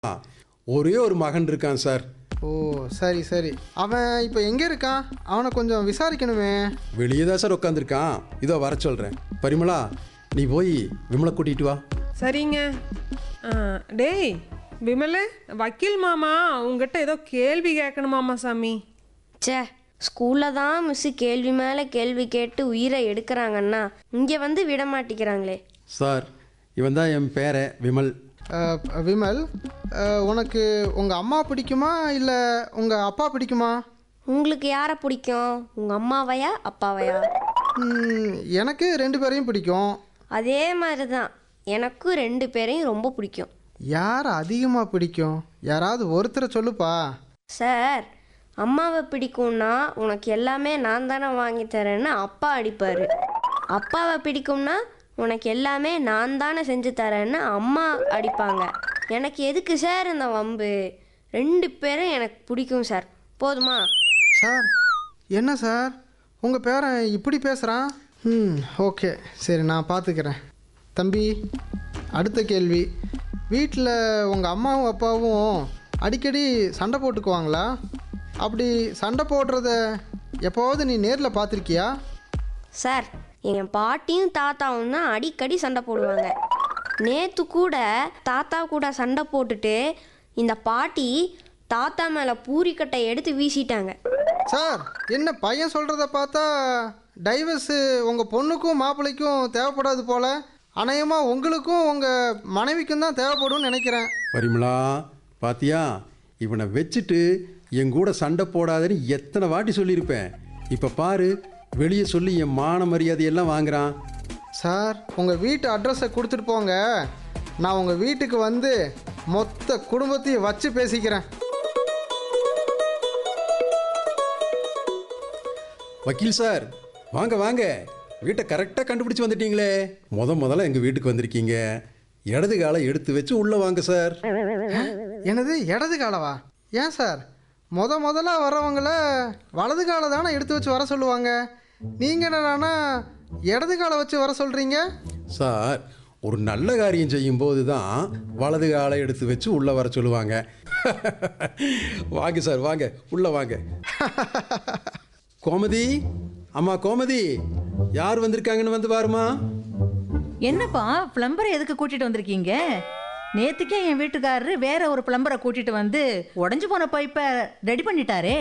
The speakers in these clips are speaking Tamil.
ஒரே ஒரு மகன் இருக்கான் சார் ஓ சரி சரி அவன் இப்போ எங்கே இருக்கான் அவனை கொஞ்சம் விசாரிக்கணுமே வெளியே தான் சார் உட்காந்துருக்கான் இதோ வர சொல்கிறேன் பரிமளா நீ போய் விமலை கூட்டிகிட்டு வா சரிங்க ஆ, டேய் விமலு வக்கீல் மாமா உங்ககிட்ட ஏதோ கேள்வி கேட்கணுமாமா சாமி ச்சே ஸ்கூலில் தான் மிஸ்ஸு கேள்வி மேலே கேள்வி கேட்டு உயிரை எடுக்கிறாங்கன்னா இங்கே வந்து விட மாட்டேங்கிறாங்களே சார் இவன் தான் என் பேரை விமல் அஹ், விமல் அஹ், உனக்கு உங்கள் அம்மா பிடிக்குமா இல்லை உங்கள் அப்பா பிடிக்குமா உங்களுக்கு யாரை பிடிக்கும் உங்கள் அம்மாவையா அப்பாவையா ம், எனக்கு ரெண்டு பேரையும் பிடிக்கும் அதே மாதிரி தான் எனக்கும் ரெண்டு பேரையும் ரொம்ப பிடிக்கும் யார் அதிகமாக பிடிக்கும் யாராவது ஒருத்தரை சொல்லுப்பா சார் அம்மாவை பிடிக்கும்னா உனக்கு எல்லாமே நான் தானே வாங்கி தரேன்னு அப்பா அடிப்பார் அப்பாவை பிடிக்கும்னா உனக்கு எல்லாமே நான் தானே செஞ்சு தரேன்னு அம்மா அடிப்பாங்க எனக்கு எதுக்கு சார் இந்த வம்பு ரெண்டு பேரும் எனக்கு பிடிக்கும் சார் போதுமா சார் என்ன சார் உங்கள் பேரன் இப்படி பேசுகிறான் ம் ஓகே சரி நான் பார்த்துக்கிறேன் தம்பி அடுத்த கேள்வி வீட்டில் உங்கள் அம்மாவும் அப்பாவும் அடிக்கடி சண்டை போட்டுக்குவாங்களா அப்படி சண்டை போடுறத எப்போவாவது நீ நேரில் பார்த்துருக்கியா சார் என் பாட்டியும் தாத்தாவும் தான் அடிக்கடி சண்டை போடுவாங்க நேற்று கூட தாத்தா கூட சண்டை போட்டுட்டு இந்த பாட்டி தாத்தா மேலே பூரிக்கட்டை எடுத்து வீசிட்டாங்க சார் என்ன பையன் சொல்கிறத பார்த்தா டைவர்ஸு உங்கள் பொண்ணுக்கும் மாப்பிள்ளைக்கும் தேவைப்படாது போல அநேகமாக உங்களுக்கும் உங்கள் மனைவிக்கும் தான் தேவைப்படும்னு நினைக்கிறேன் பரிமளா பாத்தியா இவனை வச்சுட்டு என் கூட சண்டை போடாதேன்னு எத்தனை வாட்டி சொல்லியிருப்பேன் இப்போ பாரு வெளியே சொல்லி என் மான மரியாதையெல்லாம் வாங்குறான் சார் உங்கள் வீட்டு அட்ரஸை கொடுத்துட்டு போங்க நான் உங்கள் வீட்டுக்கு வந்து மொத்த குடும்பத்தையும் வச்சு பேசிக்கிறேன் வக்கீல் சார் வாங்க வாங்க வீட்டை கரெக்டாக கண்டுபிடிச்சு வந்துட்டீங்களே முத முதல்ல எங்கள் வீட்டுக்கு வந்திருக்கீங்க இடது காலை எடுத்து வச்சு உள்ளே வாங்க சார் எனது இடது காலவா ஏன் சார் முத முதல்ல வரவங்கள வலது காலை தானே எடுத்து வச்சு வர சொல்லுவாங்க நீங்கள் என்னடானா இடது காலை வச்சு வர சொல்கிறீங்க சார் ஒரு நல்ல காரியம் செய்யும்போது தான் வலது காலை எடுத்து வச்சு உள்ளே வர சொல்லுவாங்க வாங்க சார் வாங்க உள்ளே வாங்க கோமதி அம்மா கோமதி யார் வந்திருக்காங்கன்னு வந்து பாருமா என்னப்பா பிளம்பரை எதுக்கு கூட்டிட்டு வந்திருக்கீங்க நேத்துக்கே என் வீட்டுக்காரரு வேற ஒரு பிளம்பரை கூட்டிட்டு வந்து உடஞ்சு போன பைப்பை ரெடி பண்ணிட்டாரே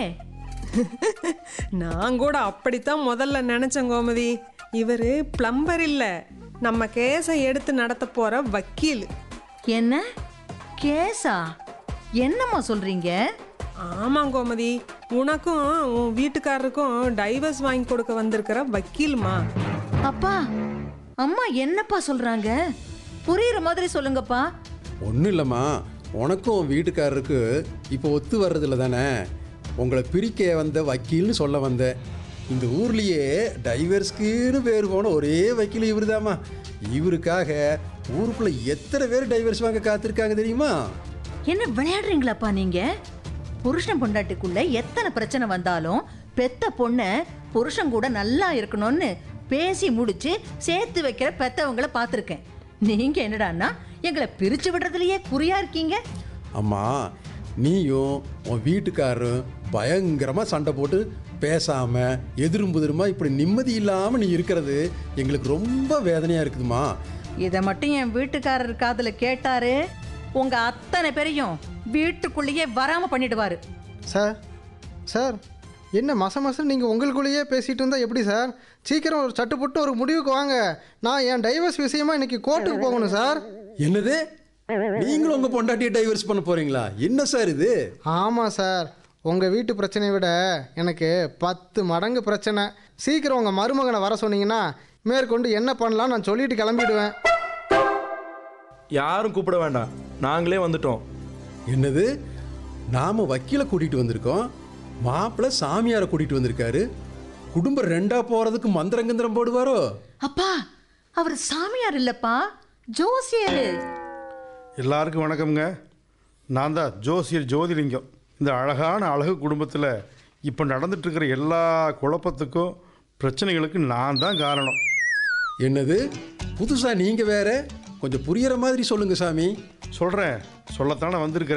நான் கூட அப்படித்தான் முதல்ல நினைச்சேன் கோமதி இவரு பிளம்பர் இல்ல நம்ம கேஸை எடுத்து நடத்த போற வக்கீல் என்ன கேஸா என்னம்மா சொல்றீங்க ஆமாம் கோமதி உனக்கும் உன் வீட்டுக்காரருக்கும் டைவர்ஸ் வாங்கி கொடுக்க வந்திருக்கிற வக்கீல்மா அப்பா அம்மா என்னப்பா சொல்றாங்க புரியுற மாதிரி சொல்லுங்கப்பா ஒன்றும் இல்லைம்மா உனக்கும் உன் வீட்டுக்காரருக்கு இப்போ ஒத்து வர்றதில்ல தானே உங்களை பிரிக்க வந்த வக்கீல்னு சொல்ல வந்தேன் இந்த ஊர்லேயே டைவர்ஸ்க்குன்னு பேர் போன ஒரே வக்கீல் இவருதாம்மா இவருக்காக ஊருக்குள்ள எத்தனை பேர் டைவர்ஸ் வாங்க காத்திருக்காங்க தெரியுமா என்ன விளையாடுறீங்களாப்பா நீங்க புருஷன் பொண்டாட்டிக்குள்ள எத்தனை பிரச்சனை வந்தாலும் பெத்த பொண்ண புருஷன் கூட நல்லா இருக்கணும்னு பேசி முடிச்சு சேர்த்து வைக்கிற பெத்தவங்கள பார்த்துருக்கேன் நீங்க என்னடான்னா எங்களை பிரிச்சு விடுறதுலயே குறியா இருக்கீங்க அம்மா நீயும் உன் வீட்டுக்காரரும் பயங்கரமாக சண்டை போட்டு பேசாமல் எதிரும் புதிருமா இப்படி நிம்மதி இல்லாமல் நீ இருக்கிறது எங்களுக்கு ரொம்ப வேதனையாக இருக்குதுமா இதை மட்டும் என் வீட்டுக்காரர் காதுல கேட்டாரு உங்க அத்தனை பேரையும் வீட்டுக்குள்ளேயே வராம பண்ணிடுவாரு சார் சார் என்ன மச மசம் நீங்கள் உங்களுக்குள்ளேயே பேசிகிட்டு இருந்தால் எப்படி சார் சீக்கிரம் ஒரு சட்டு போட்டு ஒரு முடிவுக்கு வாங்க நான் என் டைவர்ஸ் விஷயமா இன்னைக்கு கோர்ட்டுக்கு போகணும் சார் என்னது நீங்களும் உங்க பொண்டாட்டியை டைவர்ஸ் பண்ண போறீங்களா என்ன சார் இது ஆமாம் சார் உங்கள் வீட்டு பிரச்சனையை விட எனக்கு பத்து மடங்கு பிரச்சனை சீக்கிரம் உங்கள் மருமகனை வர சொன்னீங்கன்னா மேற்கொண்டு என்ன பண்ணலாம் நான் சொல்லிட்டு கிளம்பிடுவேன் யாரும் கூப்பிட வேண்டாம் நாங்களே வந்துட்டோம் என்னது நாம வக்கீல கூட்டிட்டு வந்திருக்கோம் மாப்பிள்ளை சாமியாரை கூட்டிட்டு வந்திருக்காரு குடும்பம் ரெண்டா போறதுக்கு மந்திரங்கந்திரம் போடுவாரோ அப்பா அவர் சாமியார் இல்லப்பா ஜோசியரு எல்லாருக்கும் வணக்கம்ங்க நான் தான் ஜோசியர் ஜோதிலிங்கம் இந்த அழகான அழகு குடும்பத்தில் இப்போ நடந்துட்டுருக்கிற எல்லா குழப்பத்துக்கும் பிரச்சனைகளுக்கும் நான் தான் காரணம் என்னது புதுசா நீங்க வேற கொஞ்சம் புரியற மாதிரி சொல்லுங்க சாமி சொல்கிறேன் சொல்லத்தானே வந்திருக்கிறேன்